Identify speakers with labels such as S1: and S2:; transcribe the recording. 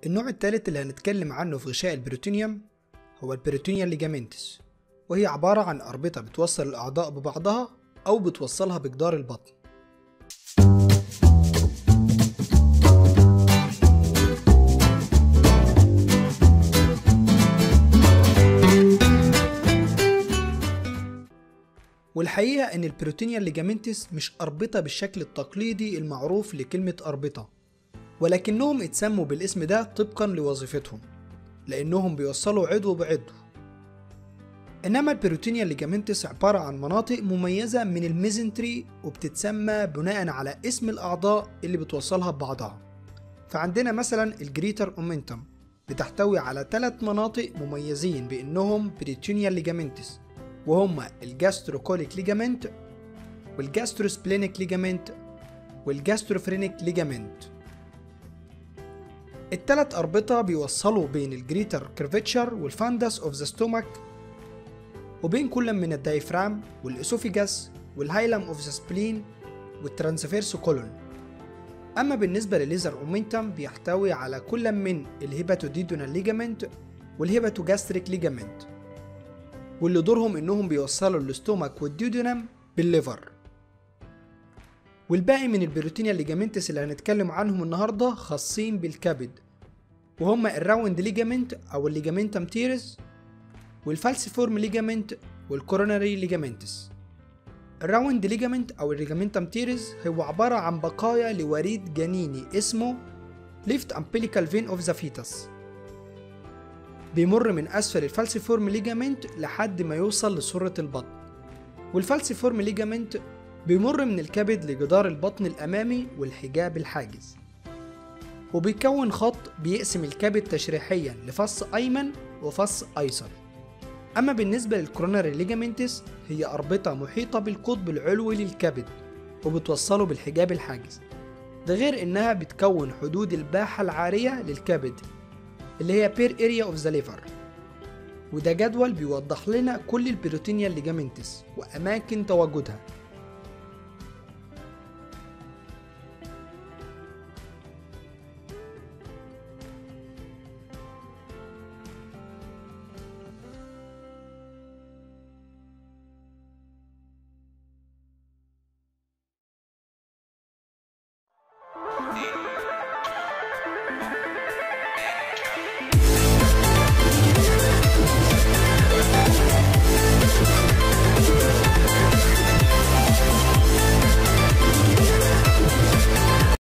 S1: النوع الثالث اللي هنتكلم عنه في غشاء البروتينيوم هو البروتينيا ليجامنتس وهي عبارة عن أربطة بتوصل الأعضاء ببعضها أو بتوصلها بجدار البطن والحقيقة إن البروتينيا ليجامنتس مش أربطة بالشكل التقليدي المعروف لكلمة أربطة ولكنهم اتسموا بالاسم ده طبقا لوظيفتهم لأنهم بيوصلوا عضو بعضو إنما البروتينيا ليجامنتس عبارة عن مناطق مميزة من الميزنتري وبتتسمى بناء على اسم الأعضاء اللي بتوصلها ببعضها فعندنا مثلا الجريتر أومنتم بتحتوي على ثلاث مناطق مميزين بأنهم بريتونيا ليجامنتس وهما الجاستروكوليك ليجامنت والجاستروسبلينيك ليجامنت والجاستروفرينيك ليجامنت التلات أربطة بيوصلوا بين الجريتر كيرفتشر والفاندس اوف ذا ستومك وبين كل من الدايفرام والإسوفيجاس والهايلم اوف ذا سبلين والترانسفيرس كولون أما بالنسبة لليزر أومنتم بيحتوي على كل من الهيباتوديدونال ليجامنت والهيباتوجاستريك ليجامنت واللي دورهم إنهم بيوصلوا الاستومك والديودونم بالليفر والباقي من البروتينيا ليجامنتس اللي هنتكلم عنهم النهاردة خاصين بالكبد وهما الراوند ليجامنت أو الليجامنتم تيرز والفالسيفورم ليجامنت والكوروناري ليجامنتس الراوند ليجامنت أو الليجامنتم تيرز هو عبارة عن بقايا لوريد جنيني اسمه left umbilical vein of the fetus بيمر من أسفل الفالسيفورم ليجامنت لحد ما يوصل لسرة البطن والفالسيفورم ليجامنت بيمر من الكبد لجدار البطن الأمامي والحجاب الحاجز وبيكون خط بيقسم الكبد تشريحيا لفص أيمن وفص أيسر أما بالنسبة للكروناري ليجامنتس هي أربطة محيطة بالقطب العلوي للكبد وبتوصله بالحجاب الحاجز ده غير إنها بتكون حدود الباحة العارية للكبد اللي هي بير اريا اوف ذا ليفر وده جدول بيوضح لنا كل البروتينيا ليجامنتس وأماكن تواجدها